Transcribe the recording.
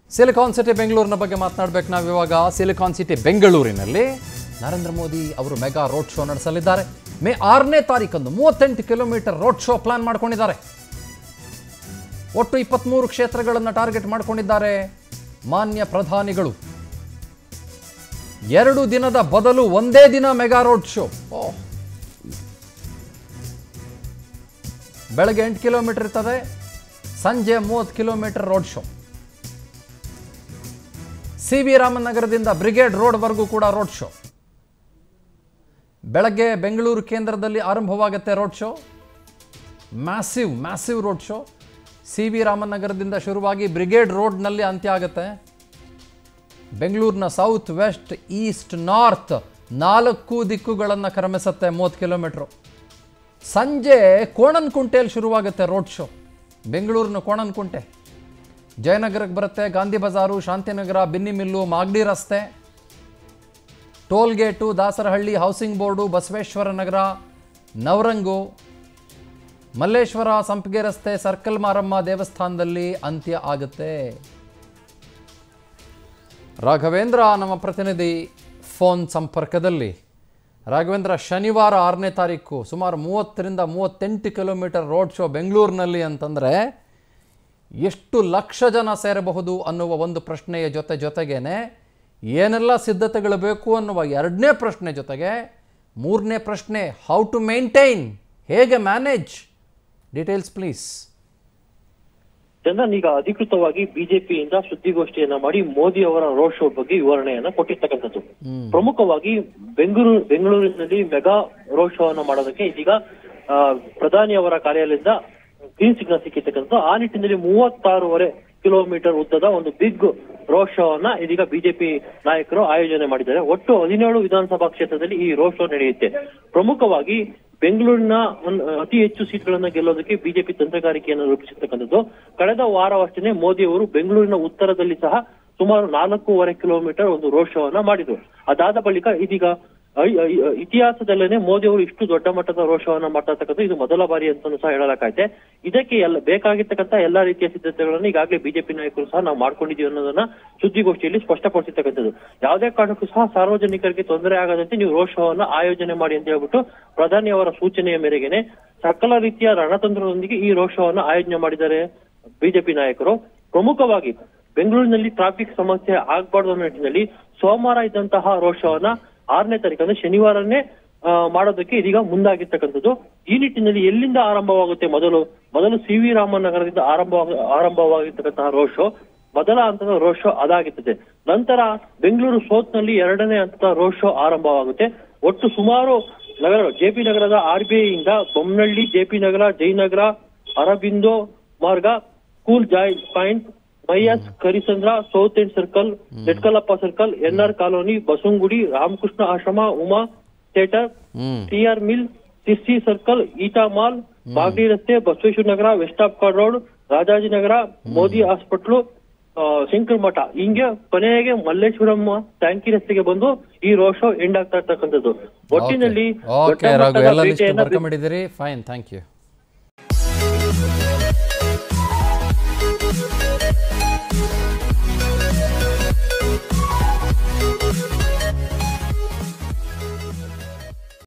silicon city ಬೆಂಗಳೂರಿನ ಬಗ್ಗೆ ಮಾತನಾಡಬೇಕು ನಾವು ಇವಾಗ ಸಿಲಿಕಾನ್ ಸಿಟಿ ಬೆಂಗಳೂರಿನಲ್ಲಿ ನರೇಂದ್ರ ಮೋದಿ ಅವರು ಮೆಗಾ ರೋಡ್ ಶೋ ನಡೆಸಲಿದ್ದಾರೆ ಮೇ ಆರನೇ ತಾರೀಕಂದು ಮೂವತ್ತೆಂಟು ಕಿಲೋಮೀಟರ್ ರೋಡ್ ಶೋ ಪ್ಲಾನ್ ಮಾಡ್ಕೊಂಡಿದ್ದಾರೆ ಒಟ್ಟು ಇಪ್ಪತ್ತ್ಮೂರು ಕ್ಷೇತ್ರಗಳನ್ನು ಟಾರ್ಗೆಟ್ ಮಾಡ್ಕೊಂಡಿದ್ದಾರೆ ಮಾನ್ಯ ಪ್ರಧಾನಿಗಳು ಎರಡು ದಿನದ ಬದಲು ಒಂದೇ ದಿನ ಮೆಗಾ ರೋಡ್ ಶೋ ಓ ಬೆಳಗ್ಗೆ ಎಂಟು ಕಿಲೋಮೀಟರ್ ಇರ್ತದೆ ಸಂಜೆ ಮೂವತ್ತು kilometre road show C V Raman ನಗರದಿಂದ ಬ್ರಿಗೇಡ್ ರೋಡ್ವರೆಗೂ ಕೂಡ ರೋಡ್ ಶೋ ಬೆಳಗ್ಗೆ ಬೆಂಗಳೂರು ಕೇಂದ್ರದಲ್ಲಿ ಆರಂಭವಾಗುತ್ತೆ road show massive massive road show C V Raman ನಗರದಿಂದ ಶುರುವಾಗಿ ಬ್ರಿಗೇಡ್ ರೋಡ್ನಲ್ಲಿ ಅಂತ್ಯ ಆಗುತ್ತೆ ಬೆಂಗಳೂರಿನ ಸೌತ್ ವೆಸ್ಟ್ ಈಸ್ಟ್ ನಾರ್ತ್ ನಾಲ್ಕು ದಿಕ್ಕುಗಳನ್ನು ಕ್ರಮಿಸುತ್ತೆ ಮೂವತ್ತು ಕಿಲೋಮೀಟ್ರು ಸಂಜೆ ಕೋಣನ್ಕುಂಟೆಯಲ್ಲಿ ಶುರುವಾಗುತ್ತೆ ರೋಡ್ ಶೋ ಬೆಂಗಳೂರಿನ ಕೋಣನ್ಕುಂಟೆ ಜಯನಗರಕ್ಕೆ ಬರುತ್ತೆ ಗಾಂಧಿ ಬಜಾರು ಶಾಂತಿನಗರ ಬಿನ್ನಿಮಿಲ್ಲು ಮಾಗಡಿ ರಸ್ತೆ toll gate Dasarahalli housing board Basaveshwara Nagar Navrang Malleshwara Sampige ರಸ್ತೆ ಸರ್ಕಲ್ ಮಾರಮ್ಮ ದೇವಸ್ಥಾನದಲ್ಲಿ ಅಂತ್ಯ ಆಗುತ್ತೆ ರಾಘವೇಂದ್ರ ನಮ್ಮ ಪ್ರತಿನಿಧಿ ಫೋನ್ ಸಂಪರ್ಕದಲ್ಲಿ ರಾಘವೇಂದ್ರ ಶನಿವಾರ ಆರನೇ ತಾರೀಕು ಸುಮಾರು ಮೂವತ್ತರಿಂದ ಮೂವತ್ತೆಂಟು ಕಿಲೋಮೀಟರ್ ರೋಡ್ ಶೋ ಬೆಂಗಳೂರಿನಲ್ಲಿ ಅಂತಂದರೆ ಎಷ್ಟು ಲಕ್ಷ ಜನ ಸೇರಬಹುದು ಅನ್ನುವ ಒಂದು ಪ್ರಶ್ನೆಯ ಜೊತೆ ಜೊತೆಗೇನೆ ಏನೆಲ್ಲ ಸಿದ್ಧತೆಗಳು ಬೇಕು ಅನ್ನುವ ಎರಡನೇ ಪ್ರಶ್ನೆ ಜೊತೆಗೆ ಮೂರನೇ ಪ್ರಶ್ನೆ ಹೌ ಟು ಮೇಂಟೈನ್ ಹೇಗೆ ಮ್ಯಾನೇಜ್ ಡೀಟೇಲ್ಸ್ ಪ್ಲೀಸ್ ಚಂದನ್ ಈಗ ಅಧಿಕೃತವಾಗಿ ಬಿಜೆಪಿಯಿಂದ ಸುದ್ದಿಗೋಷ್ಠಿಯನ್ನ ಮಾಡಿ ಮೋದಿ ಅವರ ರೋಡ್ ಶೋ ಬಗ್ಗೆ ವಿವರಣೆಯನ್ನ ಕೊಟ್ಟಿರ್ತಕ್ಕಂಥದ್ದು ಪ್ರಮುಖವಾಗಿ ಬೆಂಗಳೂರು ಬೆಂಗಳೂರಿನಲ್ಲಿ ಮೆಗಾ ರೋಡ್ ಶೋ ಅನ್ನ ಮಾಡೋದಕ್ಕೆ ಇದೀಗ ಆ, ಪ್ರಧಾನಿ ಅವರ ಕಾರ್ಯಾಲಯದಿಂದ ಗ್ರೀನ್ ಸಿಗ್ನಲ್ ಸಿಕ್ಕಿರ್ತಕ್ಕಂಥದ್ದು ಆ ನಿಟ್ಟಿನಲ್ಲಿ ಮೂವತ್ತಾರೂವರೆ ಕಿಲೋಮೀಟರ್ ಉದ್ದದ ಒಂದು ಬಿಗ್ ರೋಡ್ ಶೋ ಅನ್ನ ಇದೀಗ ಬಿಜೆಪಿ ನಾಯಕರು ಆಯೋಜನೆ ಮಾಡಿದ್ದಾರೆ ಒಟ್ಟು ಹದಿನೇಳು ವಿಧಾನಸಭಾ ಕ್ಷೇತ್ರದಲ್ಲಿ ಈ ರೋಡ್ ಶೋ ನಡೆಯುತ್ತೆ ಪ್ರಮುಖವಾಗಿ ಬೆಂಗಳೂರಿನ ಒಂದು ಅತಿ ಹೆಚ್ಚು ಸೀಟ್ಗಳನ್ನ ಗೆಲ್ಲೋದಕ್ಕೆ ಬಿಜೆಪಿ ತಂತ್ರಗಾರಿಕೆಯನ್ನು ರೂಪಿಸಿರ್ತಕ್ಕಂಥದ್ದು ಕಳೆದ ವಾರವಷ್ಟೇ ಮೋದಿ ಅವರು ಬೆಂಗಳೂರಿನ ಉತ್ತರದಲ್ಲಿ ಸಹ ಸುಮಾರು ನಾಲ್ಕೂವರೆ ಕಿಲೋಮೀಟರ್ ಒಂದು ರೋಡ್ ಶೋ ಅನ್ನ ಮಾಡಿದ್ರು ಅದಾದ ಬಳಿಕ ಇದೀಗ ಐ- ಐ- ಇತಿಹಾಸದಲ್ಲೇನೆ ಮೋದಿ ಅವರು ಇಷ್ಟು ದೊಡ್ಡ ಮಟ್ಟದ ರೋಡ್ ಶೋ ಅನ್ನ ಮಾಡ್ತಾ ಇರ್ತಕ್ಕಂಥ ಇದು ಮೊದಲ ಬಾರಿ ಅಂತಾನು ಸಹ ಹೇಳಲಾಗೈತೆ ಇದಕ್ಕೆ ಎಲ್ಲ ಬೇಕಾಗಿರ್ತಕ್ಕಂಥ ಎಲ್ಲಾ ರೀತಿಯ ಸಿದ್ಧತೆಗಳನ್ನು ಈಗಾಗಲೇ ಬಿಜೆಪಿ ನಾಯಕರು ಸಹ ನಾವು ಮಾಡ್ಕೊಂಡಿದೀವಿ ಅನ್ನೋದನ್ನ ಸುದ್ದಿಗೋಷ್ಠಿಯಲ್ಲಿ ಸ್ಪಷ್ಟಪಡಿಸಿರ್ತಕ್ಕಂಥದ್ದು ಯಾವುದೇ ಕಾರಣಕ್ಕೂ ಸಹ ಸಾರ್ವಜನಿಕರಿಗೆ ತೊಂದರೆ ಆಗದಂತೆ ನೀವು ರೋಡ್ ಶೋ ಅನ್ನ ಆಯೋಜನೆ ಮಾಡಿ ಅಂತ ಹೇಳ್ಬಿಟ್ಟು ಪ್ರಧಾನಿ ಅವರ ಸೂಚನೆಯ ಮೇರೆಗೆನೆ ಸಕಲ ರೀತಿಯ ರಣತಂತ್ರದೊಂದಿಗೆ ಈ ರೋಡ್ ಶೋ ಅನ್ನ ಆಯೋಜನೆ ಮಾಡಿದ್ದಾರೆ ಬಿಜೆಪಿ ನಾಯಕರು ಪ್ರಮುಖವಾಗಿ ಬೆಂಗಳೂರಿನಲ್ಲಿ ಟ್ರಾಫಿಕ್ ಸಮಸ್ಯೆ ಆಗಬಾರ್ದು ಅನ್ನೋ ನಿಟ್ಟಿನಲ್ಲಿ ಸೋಮವಾರ ಇದ್ದಂತಹ ರೋಡ್ ಶೋ ಅನ್ನ ಆರನೇ ತಾರೀಕು ಅಂದ್ರೆ ಶನಿವಾರನೇ ಆ, ಮಾಡೋದಕ್ಕೆ ಇದೀಗ ಮುಂದಾಗಿರ್ತಕ್ಕಂಥದ್ದು ಈ ನಿಟ್ಟಿನಲ್ಲಿ ಎಲ್ಲಿಂದ ಆರಂಭವಾಗುತ್ತೆ ಮೊದಲು ಮೊದಲು ಸಿ ವಿ ರಾಮನ್ ನಗರದಿಂದ ಆರಂಭವಾಗ ಆರಂಭವಾಗಿರ್ತಕ್ಕಂತಹ ರೋಡ್ ಶೋ ಮೊದಲ ಹಂತದ ರೋಡ್ ಶೋ ಅದಾಗುತ್ತದೆ ನಂತರ ಬೆಂಗಳೂರು ಸೌತ್ ನಲ್ಲಿ ಎರಡನೇ ಹಂತದ ರೋಡ್ ಶೋ ಆರಂಭವಾಗುತ್ತೆ ಒಟ್ಟು ಸುಮಾರು ನಗರ ಜೆಪಿ ನಗರದ ಆರ್ ಬಿ ಐ ಇಂದ Bommanahalli JP Nagar Jayanagar Aurobindo Marg cool joy point Maiyas Karisandra south end circle Netkalappa circle N R colony Basavanagudi Ramakrishna Ashrama Uma theatre ಹ್ಮ್ T R mill Sirsi circle ETA mall Magadi ರಸ್ತೆ Basaveshwara Nagar west chord road Rajajinagar Modi hospital ಆ, ಶಂಕರ್ ಮಠ ಹಿಂಗೆ ಕೊನೆಗೆ ಮಲ್ಲೇಶ್ವರಂ ಟ್ಯಾಂಕಿ ರಸ್ತೆಗೆ ಬಂದು ಈ ರೋಡ್ ಶೋ ಎಂಡ್ ಆಗ್ತಾ ಇರ್ತಕ್ಕಂಥದ್ದು ಒಟ್ಟಿನಲ್ಲಿ ಓಕೆ ದೊಡ್ಡ ರಾಘು ಮಟ್ಟದ ಎಲ್ಲ ಲಿಸ್ಟ್ ಭೇಟಿಯನ್ನ ಬರ್ಕೊಂಬಿಟ್ಟಿದ್ದೀರಿ ಫೈನ್ ಥ್ಯಾಂಕ್ ಯು